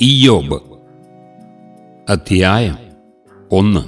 ഇയ്യോബ് അധ്യായം ഒന്ന്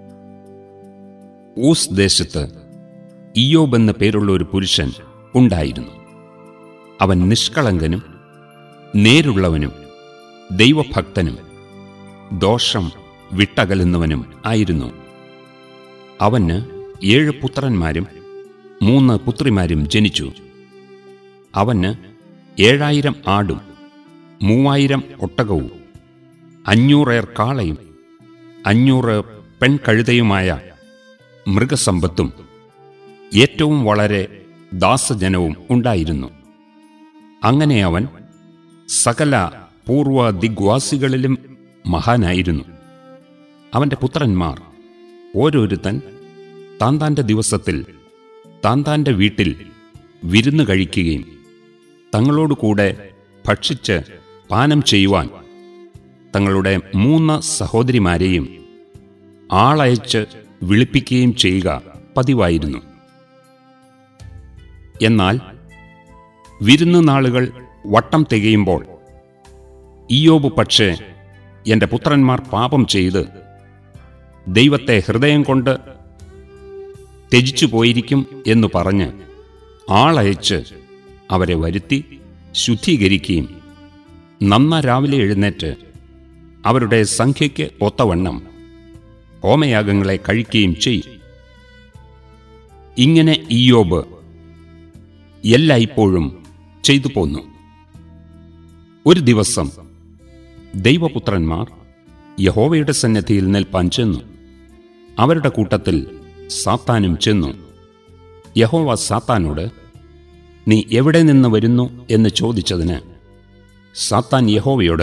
ഊസ് ദേശത്ത് ഇയ്യോബ് എന്ന പേരുള്ള ഒരു പുരുഷൻ ഉണ്ടായിരുന്നു അവൻ നിഷ്കളങ്കനും നേരുള്ളവനും ദൈവഭക്തനും ദോഷം വിട്ടകലുന്നവനും ആയിരുന്നു അവന് ഏഴ് പുത്രന്മാരും മൂന്ന് പുത്രിമാരും ജനിച്ചു അവന് ഏഴായിരം ആടും മൂവായിരം ഒട്ടകവും അഞ്ഞൂറേർ കാളയും അഞ്ഞൂറ് പെൺകഴുതയുമായ മൃഗസമ്പത്തും ഏറ്റവും വളരെ ദാസജനവും ഉണ്ടായിരുന്നു അങ്ങനെ അവൻ സകല പൂർവ ദിഗ്വാസികളിലും മഹാനായിരുന്നു അവന്റെ പുത്രന്മാർ ഓരോരുത്തൻ താൻ താൻ്റെ ദിവസത്തിൽ താൻ താൻ്റെ വീട്ടിൽ വിരുന്ന് കഴിക്കുകയും തങ്ങളോടുകൂടെ ഭക്ഷിച്ച് പാനം ചെയ്യുവാൻ തങ്ങളുടെ മൂന്ന് സഹോദരിമാരെയും ആളയച്ച് വിളിപ്പിക്കുകയും ചെയ്യുക പതിവായിരുന്നു എന്നാൽ വിരുന്ന് നാളുകൾ വട്ടം തികയുമ്പോൾ ഇയോബ് പക്ഷേ എൻ്റെ പുത്രന്മാർ പാപം ചെയ്ത് ദൈവത്തെ ഹൃദയം കൊണ്ട് ത്യജിച്ചു പോയിരിക്കും എന്ന് പറഞ്ഞ് ആളയച്ച് അവരെ വരുത്തി ശുദ്ധീകരിക്കുകയും നന്ന രാവിലെ എഴുന്നേറ്റ് അവരുടെ സംഖ്യയ്ക്ക് ഒത്തവണ്ണം ഹോമയാഗങ്ങളെ കഴിക്കുകയും ചെയ്യും ഇങ്ങനെ ഇയോബ് എല്ലായ്പ്പോഴും ചെയ്തു പോന്നു ഒരു ദിവസം ദൈവപുത്രന്മാർ യഹോവയുടെ സന്നദ്ധിയിൽ നിൽപ്പാൻ ചെന്നു അവരുടെ കൂട്ടത്തിൽ സാത്താനും ചെന്നു യഹോവ സാത്താനോട് നീ എവിടെ നിന്ന് വരുന്നു എന്ന് ചോദിച്ചതിന് സാത്താൻ യഹോവയോട്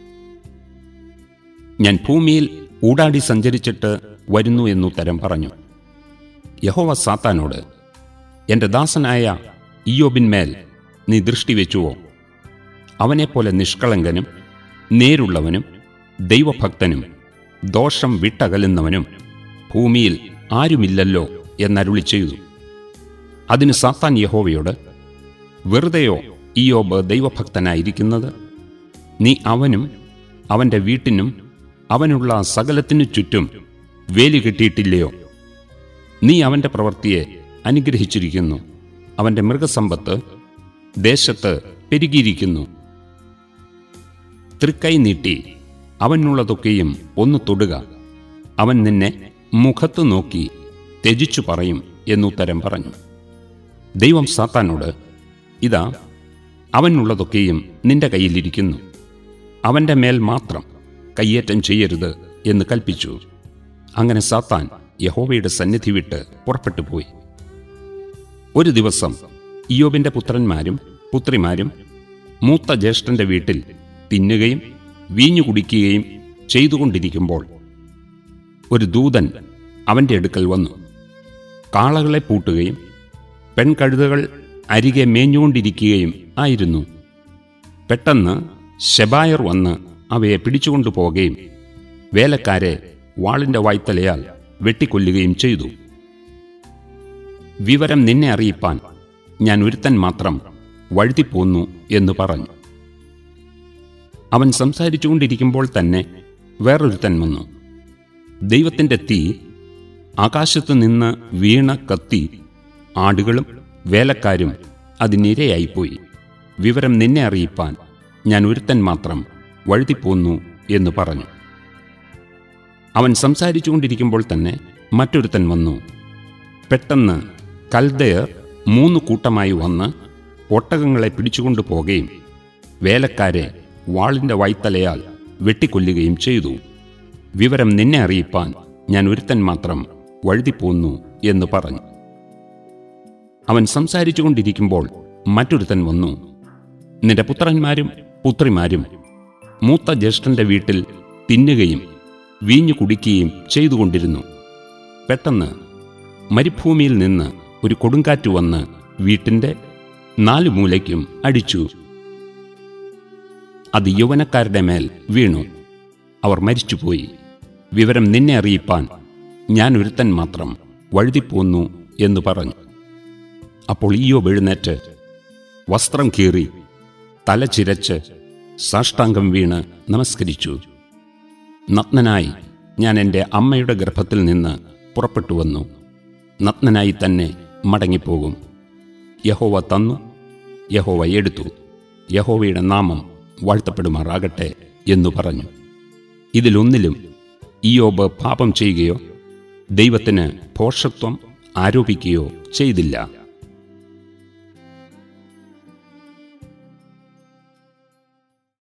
ഞാൻ ഭൂമിയിൽ ഊടാടി സഞ്ചരിച്ചിട്ട് വരുന്നു എന്നുത്തരം പറഞ്ഞു യഹോവ സാത്താനോട് എൻ്റെ ദാസനായ ഇയോബിന്മേൽ നീ ദൃഷ്ടി വെച്ചുവോ അവനെപ്പോലെ നിഷ്കളങ്കനും നേരുള്ളവനും ദൈവഭക്തനും ദോഷം വിട്ടകലുന്നവനും ഭൂമിയിൽ ആരുമില്ലല്ലോ എന്നരുളി ചെയ്തു അതിന് സാത്താൻ യഹോവയോട് വെറുതെയോ ഇയോബ് ദൈവഭക്തനായിരിക്കുന്നത് നീ അവനും അവൻ്റെ വീട്ടിനും അവനുള്ള സകലത്തിനു ചുറ്റും വേലി കെട്ടിയിട്ടില്ലയോ നീ അവൻ്റെ പ്രവൃത്തിയെ അനുഗ്രഹിച്ചിരിക്കുന്നു അവൻ്റെ മൃഗസമ്പത്ത് ദേശത്ത് പെരുകിയിരിക്കുന്നു തൃക്കൈ നീട്ടി അവനുള്ളതൊക്കെയും ഒന്ന് തൊടുക അവൻ നിന്നെ മുഖത്ത് നോക്കി ത്യജിച്ചു പറയും എന്നുത്തരം പറഞ്ഞു ദൈവം സാത്താനോട് ഇതാ അവനുള്ളതൊക്കെയും നിന്റെ കയ്യിലിരിക്കുന്നു അവന്റെ മേൽ മാത്രം കയ്യേറ്റം ചെയ്യരുത് എന്ന് കൽപ്പിച്ചു അങ്ങനെ സാത്താൻ യഹോവയുടെ സന്നിധി വിട്ട് പുറപ്പെട്ടു പോയി ഒരു ദിവസം ഇയോബിന്റെ പുത്രന്മാരും പുത്രിമാരും മൂത്ത ജ്യേഷ്ഠന്റെ വീട്ടിൽ തിന്നുകയും വീഞ്ഞു കുടിക്കുകയും ചെയ്തുകൊണ്ടിരിക്കുമ്പോൾ ഒരു ദൂതൻ അവന്റെ അടുക്കൽ വന്നു കാളകളെ പൂട്ടുകയും പെൺകഴുതകൾ അരികെ മേഞ്ഞുകൊണ്ടിരിക്കുകയും ആയിരുന്നു പെട്ടെന്ന് ശബായർ വന്ന് അവയെ പിടിച്ചുകൊണ്ടു പോകുകയും വേലക്കാരെ വാളിന്റെ വായ്ത്തലയാൽ വെട്ടിക്കൊല്ലുകയും ചെയ്തു വിവരം നിന്നെ അറിയിപ്പാൻ ഞാൻ ഒരുത്തൻ മാത്രം വഴുതിപ്പോന്നു എന്ന് പറഞ്ഞു അവൻ സംസാരിച്ചുകൊണ്ടിരിക്കുമ്പോൾ തന്നെ വേറൊരുത്തൻ വന്നു ദൈവത്തിൻ്റെ തീ ആകാശത്തു നിന്ന് വീണ കത്തി ആടുകളും വേലക്കാരും അതിനിരയായിപ്പോയി വിവരം നിന്നെ അറിയിപ്പാൻ ഞാൻ ഒരുത്തൻ മാത്രം വഴുതിപ്പോന്നു എന്ന് പറഞ്ഞു അവൻ സംസാരിച്ചുകൊണ്ടിരിക്കുമ്പോൾ തന്നെ മറ്റൊരുത്തൻ വന്നു പെട്ടെന്ന് കൽദയർ മൂന്ന് കൂട്ടമായി വന്ന് ഒട്ടകങ്ങളെ പിടിച്ചുകൊണ്ടു പോകുകയും വേലക്കാരെ വാളിന്റെ വായ്ത്തലയാൽ വെട്ടിക്കൊല്ലുകയും ചെയ്തു വിവരം നിന്നെ അറിയിപ്പാൻ ഞാൻ ഒരുത്തൻ മാത്രം വഴുതിപ്പോന്നു എന്ന് പറഞ്ഞു അവൻ സംസാരിച്ചുകൊണ്ടിരിക്കുമ്പോൾ മറ്റൊരുത്തൻ വന്നു നിന്റെ പുത്രന്മാരും പുത്രിമാരും മൂത്ത ജ്യേഷ്ഠന്റെ വീട്ടിൽ തിന്നുകയും വീഞ്ഞു കുടിക്കുകയും ചെയ്തുകൊണ്ടിരുന്നു പെട്ടെന്ന് മരുഭൂമിയിൽ നിന്ന് ഒരു കൊടുങ്കാറ്റ് വന്ന് വീട്ടിന്റെ നാലു മൂലയ്ക്കും അടിച്ചു അത് യൗവനക്കാരുടെ മേൽ വീണു അവർ മരിച്ചുപോയി വിവരം നിന്നെ അറിയിപ്പാൻ ഞാൻ ഒരുത്തൻ മാത്രം വഴുതിപ്പോന്നു എന്ന് പറഞ്ഞു അപ്പോൾ ഈയോ എഴുന്നേറ്റ് വസ്ത്രം കീറി തല ചിരച്ച് സാഷ്ടാംഗം വീണ് നമസ്കരിച്ചു നഗ്നനായി ഞാൻ എൻ്റെ അമ്മയുടെ ഗർഭത്തിൽ നിന്ന് പുറപ്പെട്ടു വന്നു നഗ്നനായി തന്നെ മടങ്ങിപ്പോകും യഹോവ തന്നു യഹോവ എടുത്തു യഹോവയുടെ നാമം വാഴ്ത്തപ്പെടുമാറാകട്ടെ എന്നു പറഞ്ഞു ഇതിലൊന്നിലും ഇയോബ് പാപം ചെയ്യുകയോ ദൈവത്തിന് ഭോഷത്വം ആരോപിക്കുകയോ ചെയ്തില്ല